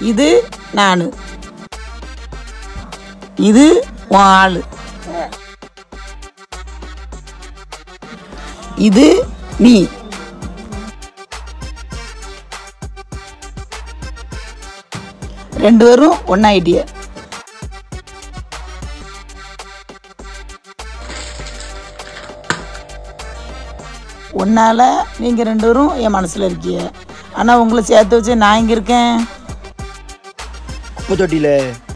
இது நான் இது உன் ஆள் இது நீ ரெண்டு பேரும் ஒன்னாயிட்டிய உன்னால நீங்கள் ரெண்டு பேரும் என் மனசில் இருக்கீங்க ஆனால் உங்களை சேர்த்து வச்சு நான் இங்கே இருக்கேன் குப்பை தொட்டியில்